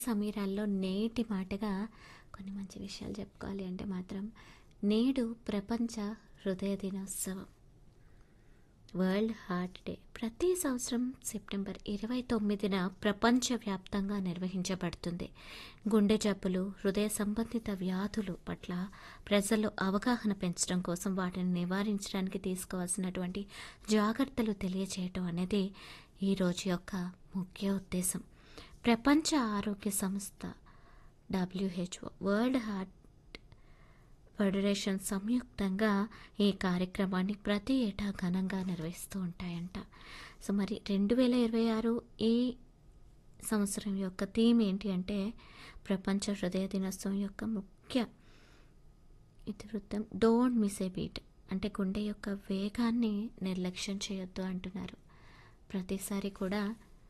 సమీరాల్లో నేటి మాటగా కొన్ని మంచి విషయాలు చెప్పుకోవాలి అంటే మాత్రం నేడు ప్రపంచ హృదయ దినోత్సవం వరల్డ్ హార్ట్ డే ప్రతి సంవత్సరం సెప్టెంబర్ ఇరవై తొమ్మిదిన ప్రపంచవ్యాప్తంగా నిర్వహించబడుతుంది గుండె జబ్బులు హృదయ సంబంధిత వ్యాధులు పట్ల ప్రజల్లో అవగాహన పెంచడం కోసం వాటిని నివారించడానికి తీసుకోవాల్సినటువంటి జాగ్రత్తలు తెలియచేయటం అనేది ఈ రోజు యొక్క ముఖ్య ఉద్దేశం ప్రపంచ ఆరోగ్య సంస్థ డబ్ల్యూహెచ్ఓ వరల్డ్ హార్ట్ ఫెడరేషన్ సంయుక్తంగా ఈ కార్యక్రమాన్ని ప్రతి ఏటా ఘనంగా నిర్వహిస్తూ ఉంటాయంట సో మరి రెండు వేల ఇరవై ఆరు ఈ సంవత్సరం యొక్క థీమ్ ఏంటి అంటే ప్రపంచ హృదయ దినోత్సవం యొక్క ముఖ్య ఇతివృత్తం డోంట్ మిస్ ఏ బీట్ అంటే గుండె యొక్క వేగాన్ని నిర్లక్ష్యం చేయొద్దు అంటున్నారు ప్రతిసారి కూడా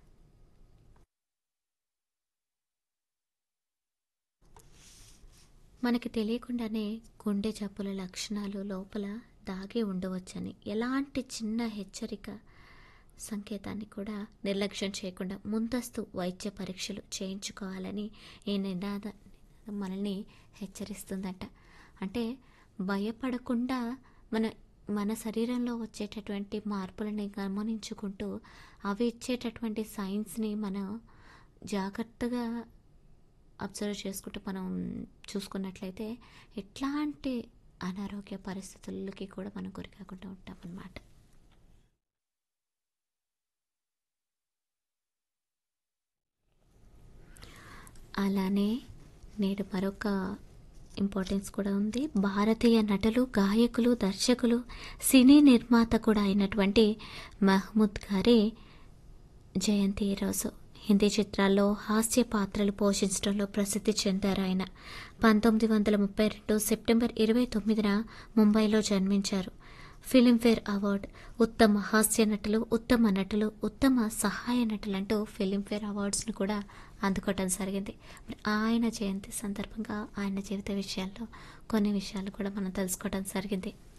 మనకి తెలియకుండానే గుండె జబ్బుల లక్షణాలు లోపల దాగి ఉండవచ్చని ఎలాంటి చిన్న హెచ్చరిక సంకేతాన్ని కూడా నిర్లక్ష్యం చేయకుండా ముందస్తు వైద్య పరీక్షలు చేయించుకోవాలని ఈ నినాద నినాదం మనల్ని హెచ్చరిస్తుందట అంటే భయపడకుండా మన మన శరీరంలో వచ్చేటటువంటి మార్పులని గమనించుకుంటూ అవి ఇచ్చేటటువంటి సైన్స్ని మనం జాగ్రత్తగా అబ్జర్వ్ చేసుకుంటూ మనం చూసుకున్నట్లయితే ఎట్లాంటి అనారోగ్య పరిస్థితులకి కూడా మనం గురి కాకుండా ఉంటాం అన్నమాట అలానే నేడు మరొక ఇంపార్టెన్స్ కూడా ఉంది భారతీయ నటులు గాయకులు దర్శకులు సినీ నిర్మాత కూడా అయినటువంటి మహ్మూద్ గారి జయంతి ఈరోజు హిందీ చిత్రాల్లో హాస్య పాత్రలు పోషించడంలో ప్రసిద్ధి చెందారు ఆయన పంతొమ్మిది వందల ముప్పై రెండు సెప్టెంబర్ ఇరవై తొమ్మిదిన ముంబైలో జన్మించారు ఫిలింఫేర్ అవార్డ్ ఉత్తమ హాస్య నటులు ఉత్తమ నటులు ఉత్తమ సహాయ నటులు అంటూ ఫిలింఫేర్ అవార్డ్స్ను కూడా అందుకోవటం జరిగింది మరి ఆయన జయంతి సందర్భంగా ఆయన జీవిత విషయాల్లో కొన్ని విషయాలు కూడా మనం తెలుసుకోవడం జరిగింది